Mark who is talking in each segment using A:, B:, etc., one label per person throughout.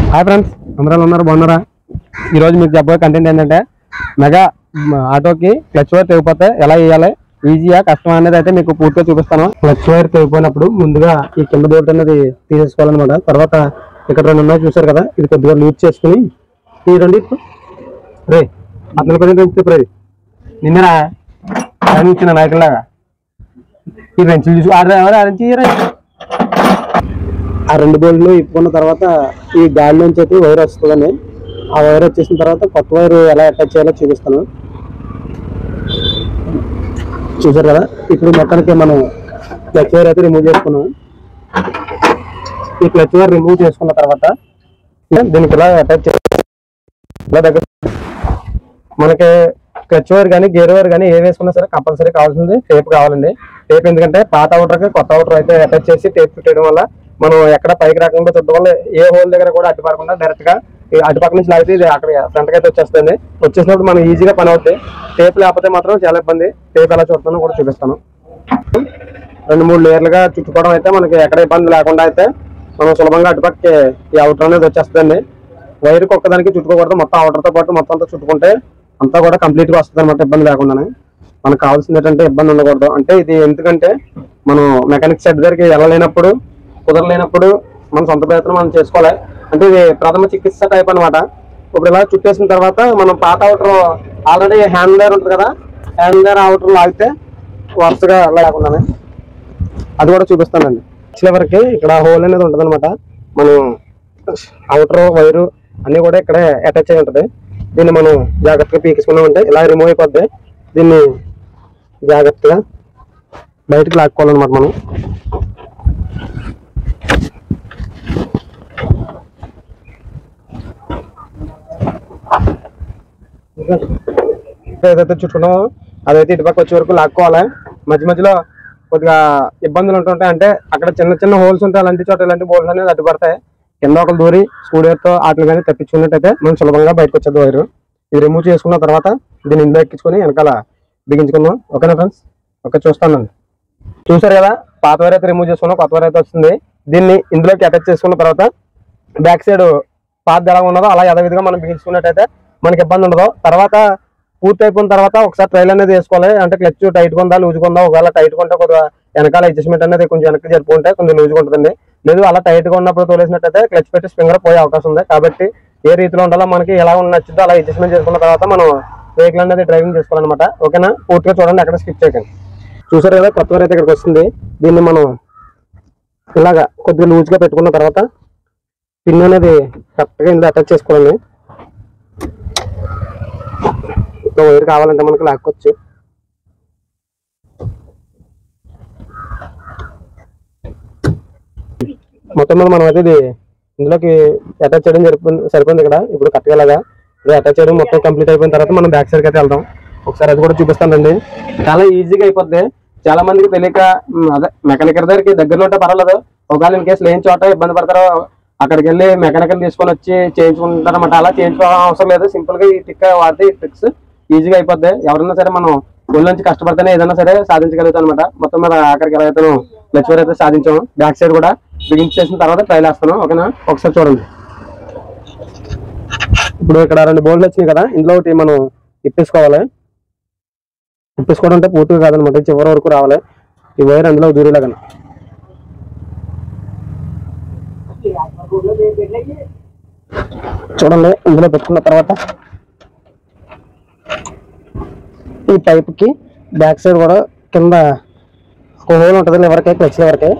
A: Hi friends అందరూ ఉన్నారు బాగున్నారా ఈరోజు మీకు చెప్పబోయే కంటెంట్ ఏంటంటే మెగా మ, ఆటోకి క్లచ్ వైర్ తెగిపోతే ఎలా వేయాలి ఈజీగా కష్టం అనేది అయితే మీకు పూర్తిగా చూపిస్తాను క్లచ్ వైర్ తెగిపోయినప్పుడు ముందుగా ఈ కింద బోల్ట్ అనేది తీసేసుకోవాలన్నమాట తర్వాత ఇక్కడ రెండు ఉన్నాయి చూసారు కదా ఇది కొద్దిగా లూజ్ చేసుకుని ఈ రెండు ఇప్పు. రే అతను కొంచెం చెప్పు రే నిన్నరా ఇచ్చిన నాయకులాగా ఈ రెంచులు చూసి ఆడ ఆరించి ఆ రెండు బోల్డ్లు ఇప్పుకున్న తర్వాత ఈ గాలి నుంచి అయితే వైర్ వస్తుందండి ఆ వైర్ వచ్చేసిన తర్వాత కొత్త వైర్ ఎలా అటాచ్ చేయాలో చూపిస్తాను చూసారు కదా ఇప్పుడు మొత్తానికి మనం క్లచ్ వైర్ అయితే రిమూవ్ చేసుకున్నాం ఈ క్లచ్ వైర్ రిమూవ్ చేసుకున్న తర్వాత దీనికి ఇలా అటాచ్ చేయాలి ఇలా దగ్గర మనకి క్లచ్ వైర్ కానీ గేర్ వైర్ కానీ ఏ వేసుకున్నా సరే కంపల్సరీ కావాల్సింది టేప్ కావాలండి టేప్ ఎందుకంటే పాత అవుటర్ కి కొత్త అవుటర్ అయితే అటాచ్ చేసి టేప్ చుట్టడం వల్ల మనం ఎక్కడ పైకి రాకుండా చుట్టడం వల్ల ఏ హోల్ దగ్గర కూడా అడ్డు పడకుండా డైరెక్ట్ గా ఈ అటుపక్క నుంచి లాగితే ఇది అక్కడ ఫ్రంట్ అయితే వచ్చేస్తుంది వచ్చేసినప్పుడు మనం ఈజీగా పని అవుతుంది టేప్ లేకపోతే మాత్రం చాలా ఇబ్బంది టేప్ ఎలా చుడతానో కూడా చూపిస్తాను రెండు మూడు లేయర్లుగా చుట్టుకోవడం అయితే మనకి ఎక్కడ ఇబ్బంది లేకుండా అయితే మనం సులభంగా అటుపక్కకి ఈ అవుటర్ అనేది వచ్చేస్తుంది వైర్కి ఒక్కదానికి చుట్టుకోకూడదు మొత్తం outer తో పాటు మొత్తం అంతా చుట్టుకుంటే అంతా కూడా కంప్లీట్ గా వస్తుంది అనమాట ఇబ్బంది లేకుండానే మనకు కావాల్సింది ఏంటంటే ఇబ్బంది ఉండకూడదు అంటే ఇది ఎందుకంటే మనం మెకానిక్ సెట్ దగ్గరికి వెళ్ళలేనప్పుడు కుదరలేనప్పుడు మన సొంత ప్రయత్నం మనం చేసుకోవాలి అంటే ఇది ప్రథమ చికిత్స టైప్ అన్నమాట ఇప్పుడు ఇలా చుట్టేసిన తర్వాత మనం పాత అవుటర్ ఆల్రెడీ హ్యాండ్ లేర్ ఉంటుంది కదా హ్యాండ్ లేర్ అవుటర్ లాగితే వరుసగా లేకుండానే అది కూడా చూపిస్తానండి చివరికి ఇక్కడ హోల్ అనేది ఉంటుంది అనమాట మనం అవుటర్ వైరు అన్ని కూడా ఇక్కడే అటాచ్ అయి ఉంటుంది దీన్ని మనం జాగ్రత్తగా పీకేసుకున్నామంటే ఇలా రిమూవ్ అయిపోద్ది దీన్ని జాగ్రత్తగా బయటకు లాక్కోవాలన్నమాట మనం ఏదైతే చుట్టుకున్నామో అదైతే ఇటుపక్క వచ్చే వరకు లాక్కోవాలి మధ్య మధ్యలో కొద్దిగా ఇబ్బందులు ఉంటుంటాయి అంటే అక్కడ చిన్న చిన్న హోల్స్ ఉంటాయి అలాంటి చోట ఇలాంటి బోల్స్ అనేది అడ్డుపడతాయి కింద ఒకరు దూరి స్కూడేర్తో ఆటలు కానీ తప్పించుకున్నట్టయితే మనం సులభంగా బయటకు వచ్చేది వైరు ఇది రిమూవ్ చేసుకున్న తర్వాత దీన్ని ఇందులో ఎక్కించుకొని వెనకాల బిగించుకుందాం ఓకేనా ఫ్రెండ్స్ ఓకే చూస్తానండి చూసారు కదా పాత వైర్ అయితే రిమూవ్ చేసుకున్నాం కొత్త వైర్ అయితే వస్తుంది దీన్ని ఇందులోకి అటాచ్ చేసుకున్న తర్వాత బ్యాక్ సైడ్ పాత ఎలా ఉన్నదో అలా యథావిధిగా మనం బిగించుకున్నట్టయితే మనకి ఇబ్బంది ఉండదు తర్వాత పూర్తి అయిపోయిన తర్వాత ఒకసారి ట్రైల్ అనేది వేసుకోవాలి అంటే క్లచ్ టైట్ కొందా లూజ్ కొందా ఒకవేళ టైట్ కొంటే కొద్దిగా వెనకాల అడ్జస్ట్మెంట్ అనేది కొంచెం వెనక్కి జరుపుకుంటే కొంచెం లూజ్ ఉంటుందండి లేదు అలా టైట్ గా ఉన్నప్పుడు తోలేసినట్టయితే క్లచ్ పెట్టి స్ప్రింగర్ పోయే అవకాశం ఉంది కాబట్టి ఏ రీతిలో ఉండాలో మనకి ఎలా నచ్చిందో అలా అడ్జస్ట్మెంట్ చేసుకున్న తర్వాత మనం వెహికల్ అనేది డ్రైవింగ్ చేసుకోవాలన్నమాట ఓకేనా పూర్తిగా చూడండి అక్కడ స్కిప్ చేయకండి చూసారు కదా కొత్త వైర్ అయితే ఇక్కడికి వస్తుంది దీన్ని మనం ఇలాగా కొద్దిగా లూజ్ గా పెట్టుకున్న తర్వాత పిన్ అనేది కరెక్ట్ గా ఇందులో అటాచ్ చేసుకోవాలండి ఇంకా వైర్ కావాలంటే మనకి లాక్కొచ్చు మొత్తం మీద మనం అయితే ఇది ఇందులోకి అటాచ్ చేయడం సరిపోయింది సరిపోయింది ఇక్కడ ఇప్పుడు కరెక్ట్గా ఇలాగా ఇది అటాచ్ చేయడం మొత్తం కంప్లీట్ అయిపోయిన తర్వాత మనం బ్యాక్ సైడ్కి అయితే వెళ్దాం ఒకసారి అది కూడా చూపిస్తానండి చాలా ఈజీగా అయిపోద్ది చాలా మందికి తెలియక ఉమ్, అదే మెకానికల్ దగ్గరికి దగ్గరలో ఉంటే పర్వాలేదు ఒకవేళ ఇన్ కేసు లేని చోట ఇబ్బంది పడతారో అక్కడికి వెళ్ళి మెకానికల్ తీసుకొని వచ్చి చేయించుకుంటారు అనమాట అలా చేయించుకోవడం అవసరం లేదు సింపుల్ గా ఈ టిక్ వాడితే ఈ ట్రిక్స్ ఈజీగా అయిపోద్ది ఎవరైనా సరే మనం ఒళ్ళు నుంచి కష్టపడితేనే ఏదైనా సరే సాధించగలుగుతాం అనమాట మొత్తం మీద ఆఖరికి ఎలా అయితే లెక్చర్ అయితే సాధించాం బ్యాక్ సైడ్ కూడా బిగించి చేసిన తర్వాత ట్రైల్ వేస్తాను ఓకేనా ఒకసారి చూడండి ఇప్పుడు ఇక్కడ రెండు బోర్డులు వచ్చినాయి కదా ఇందులో ఒకటి మనం ఇప్పేసుకోవాలి ఇప్పేసుకోవడం అంటే పూర్తిగా కాదనమాట చివరి వరకు రావాలి ఈ వైర్ అందులో దూరేలాగా చూడండి ఇందులో పెట్టుకున్న తర్వాత ఈ పైప్ కి బ్యాక్ సైడ్ కూడా కింద ఒక హోల్ ఉంటుంది లివర్కి క్లచ్ లివర్కి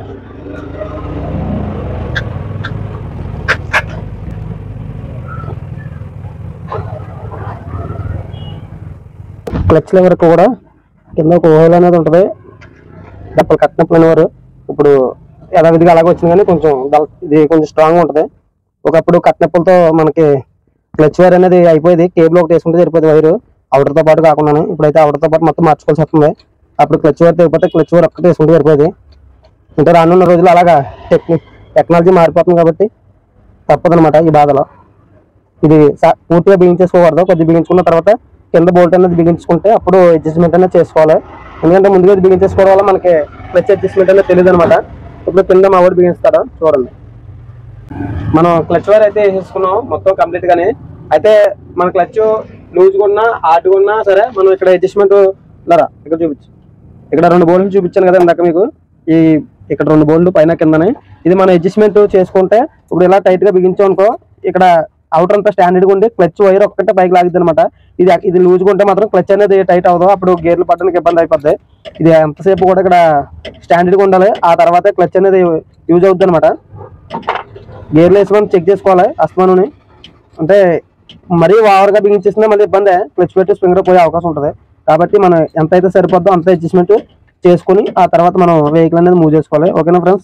A: క్లచ్ లివర్ కూడా కింద ఒక హోల్ అనేది ఉంటుంది డబ్బలు కట్టినప్పుడు అనేవారు ఇప్పుడు యథావిధిగా అలాగే వచ్చింది కానీ కొంచెం దళ- ఇది కొంచెం స్ట్రాంగ్ ఉంటుంది ఒకప్పుడు కట్టినప్పులతో మనకి క్లచ్ వైర్ అనేది అయిపోయింది కేబుల్ ఒకటి వేసుకుంటే సరిపోయింది వైర్ అవుటర్ తో పాటు కాకుండా ఇప్పుడైతే అవుటర్ తో పాటు మొత్తం మార్చుకోవాల్సి వస్తుంది అప్పుడు క్లచ్ వైర్ తెగిపోతే క్లచ్ వైర్ ఒక్కటి వేసుకుంటే సరిపోయింది అంటే రానున్న రోజులు అలాగా టెక్నిక్ టెక్నాలజీ మారిపోతుంది కాబట్టి తప్పదనమాట ఈ బాధలో ఇది స- పూర్తిగా బిగించేసుకోకూడదు కొద్దిగా బిగించుకున్న తర్వాత కింద బోల్ట్ అనేది బిగించుకుంటే అప్పుడు అడ్జస్ట్మెంట్ అనేది చేసుకోవాలి ఎందుకంటే ముందుగా ఇది బిగించేసుకోవడం వల్ల మనకి క్లచ్ అడ్జస్ట్మెంట్ అనేది తెలియదు అనమాట ఇప్పుడు కింద మా వాడు బిగిస్తాడు చూడండి మనం క్లచ్ వైర్ అయితే వేసేసుకున్నాం మొత్తం కంప్లీట్ గానే అయితే మన క్లచ్ లూజ్ ఉన్నా హార్డ్ ఉన్నా సరే మనం ఇక్కడ అడ్జస్ట్మెంట్ లరా ఇక్కడ చూపించు ఇక్కడ రెండు బోల్డ్లు చూపించాను కదా ఇందాక మీకు ఈ ఇక్కడ రెండు బోల్డ్లు పైన కిందనే ఇది మనం అడ్జస్ట్మెంట్ చేసుకుంటే ఇప్పుడు ఇలా టైట్ గా బిగించాం అనుకో ఇక్కడ అవుటర్ అంతా స్టాండర్డ్ గా ఉండి క్లచ్ వైర్ ఒక్కటే పైకి లాగిద్ది అనమాట ఇది ఇది లూజ్ ఉంటే మాత్రం క్లచ్ అనేది టైట్ అవ్వదు అప్పుడు గేర్లు పట్టడానికి ఇబ్బంది అయిపోద్ది ఇది ఎంతసేపు కూడా ఇక్కడ స్టాండర్డ్ గా ఉండాలి ఆ తర్వాత క్లచ్ అనేది యూజ్ అవుద్ది అనమాట గేర్లు వేసుకొని చెక్ చేసుకోవాలి అస్మానుని అంటే మరీ ఓవర్గా బిగించేసినా మళ్ళీ ఇబ్బంది క్లచ్ పెట్టి స్ప్రింగర్ పోయే అవకాశం ఉంటుంది కాబట్టి మనం ఎంత అయితే సరిపోద్దో అంత అడ్జస్ట్మెంట్ చేసుకుని ఆ తర్వాత మనం వెహికల్ అనేది మూవ్ చేసుకోవాలి ఓకేనా ఫ్రెండ్స్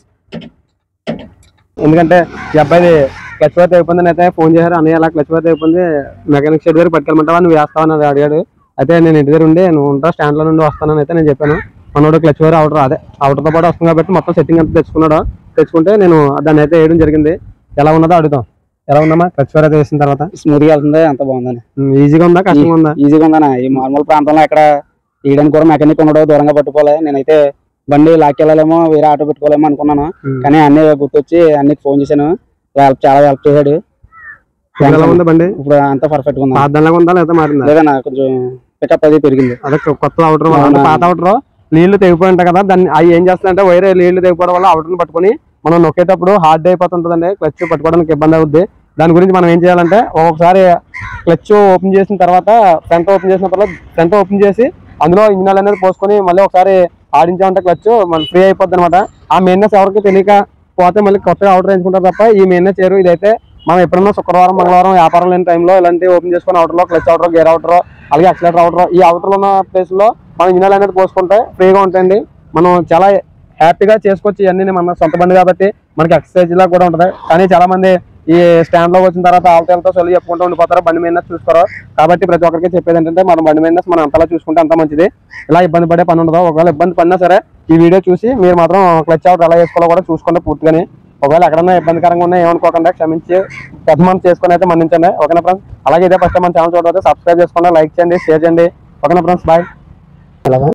A: ఎందుకంటే ఈ అబ్బాయిది క్లచ్ వర్త్ అయిపోయిందని అయితే ఫోన్ చేశారు అన్నయ్య అలా క్లచ్ వర్త్ అయిపోయింది మెకానిక్ షెడ్ దగ్గర పట్టుకెళ్ళమంటావా నువ్వు వేస్తావని అది అడిగాడు అయితే నేను ఇంటి దగ్గర ఉండి నువ్వు ఉంటా స్టాండ్ లో నుండి వస్తానని అయితే నేను చెప్పాను మనోడు క్లచ్ వైర్ అవుటర్ అదే అవుటర్ తో పాటు వస్తుంది కాబట్టి మొత్తం సెట్టింగ్ అంతా తెచ్చుకున్నాడు తెచ్చుకుంటే నేను దాన్ని అయితే వేయడం జరిగింది ఎలా ఉన్నదో అడుగుతాం ఎలా ఉందమ్మా క్లచ్ వైర్ అయితే వేసిన తర్వాత
B: స్మూత్ గా వెళ్తుంది అంత బాగుందని
A: ఈజీగా ఉందా కష్టంగా ఉందా
B: ఈజీగా ఉందన్న ఈ మామూలు ప్రాంతంలో ఎక్కడ తీయడానికి కూడా మెకానిక్ ఉండడు దూరంగా పట్టుకోలే నేనైతే బండి లాక్కెళ్ళాలేమో వేరే ఆటో పెట్టుకోలేమో అనుకున్నాను
A: ఉమ్.
B: కానీ అన్నీ గుర్తొచ్చి అన్ని ఫోన్ చేశాను హెల్ప్ చాలా హెల్ప్ చేశాడు
A: ఇప్పుడు ఎలా ఉందా బండి
B: ఇప్పుడు అంతా పర్ఫెక్ట్ గా ఉంది
A: పాతదానిలాగా ఉందా లేదా మారిందా
B: లేదన్నా కొంచెం పికప్ అది పెరిగింది
A: అదే కొ- కొత్త అవుటర్ వల్ల అంటే
B: అవునా.
A: పాత అవుటర్ నీళ్లు తెగిపోయి ఉంటాయి కదా దాన్ని అవి ఏం చేస్తాయంటే వైర్ నీళ్లు తెగిపోవడం వల్ల అవుటర్ పట్టుకొని మనం నొక్కేటప్పుడు హార్డ్ అయిపోతుంటుందండి క్లచ్ పట్టుకోవడానికి ఇబ్బంది అవుద్ది దాని గురించి మనం ఏం చేయాలంటే ఒక్కొక్కసారి క్లచ్ ఓపెన్ చేసిన తర్వాత ఫ్రంట్ ఓపెన్ చేసిన తర్వాత ఫ్రంట్ ఓపెన్ చేసి అందులో ఇంజిన్ అనేది పోసుకొని మళ్ళీ ఒకసారి ఆడించామంటే క్లచ్ మళ్ళీ ఫ్రీ అయిపోద్ది అనమాట ఆ మెయిన్నెస్ ఎవరికి తెలియక పోతే మళ్ళీ కొత్తగా అవుటర్ వేయించుకుంటారు తప్ప ఈ మెయిన్నెస్ చేరు ఇదైతే మనం ఎప్పుడన్నా శుక్రవారం మంగళవారం వ్యాపారం లేని టైంలో ఇలాంటి ఓపెన్ చేసుకుని అవుటర్లో క్లచ్ అవుటర్ గేర్ అవుటర్ అలాగే అక్సిలేటర్ అవుటర్ ఈ అవుటర్ ఉన్న ప్లేస్ లో మనం ఇంజిన్ అనేది పోసుకుంటే ఫ్రీగా ఉంటాయండి మనం చాలా హ్యాపీగా చేసుకోవచ్చు ఇవన్నీ మన సొంత బండి కాబట్టి మనకి ఎక్సర్సైజ్ లా కూడా ఉంటుంది కానీ చాలా మంది ఈ స్టాండ్ లో వచ్చిన తర్వాత ఆల్తేలతో సొల్లు చెప్పుకుంటూ ఉండిపోతారు బండి మీద చూసుకోరు కాబట్టి ప్రతి ఒక్కరికి చెప్పేది ఏంటంటే మన బండి మీద మనం అంతలా చూసుకుంటే అంత మంచిది ఇలా ఇబ్బంది పడే పని ఉండదు ఒకవేళ ఇబ్బంది పడినా సరే ఈ వీడియో చూసి మీరు మాత్రం క్లచ్ అవుట్ ఎలా చేసుకోవాలో కూడా చూసుకోండి పూర్తిగానే ఒకవేళ ఎక్కడన్నా ఇబ్బందికరంగా ఉన్నా ఏమనుకోకుండా క్షమించి పెద్ద మనం చేసుకుని అయితే మన్నించండి ఓకేనా ఫ్రెండ్స్ అలాగే ఇదే ఫస్ట్ మన ఛానల్ చూడవచ్చు సబ్స్క్రైబ్ చేసుకోండి లైక్ చేయండి షేర్ చేయండి ఓకేనా ఫ్రెండ్స్ బాయ్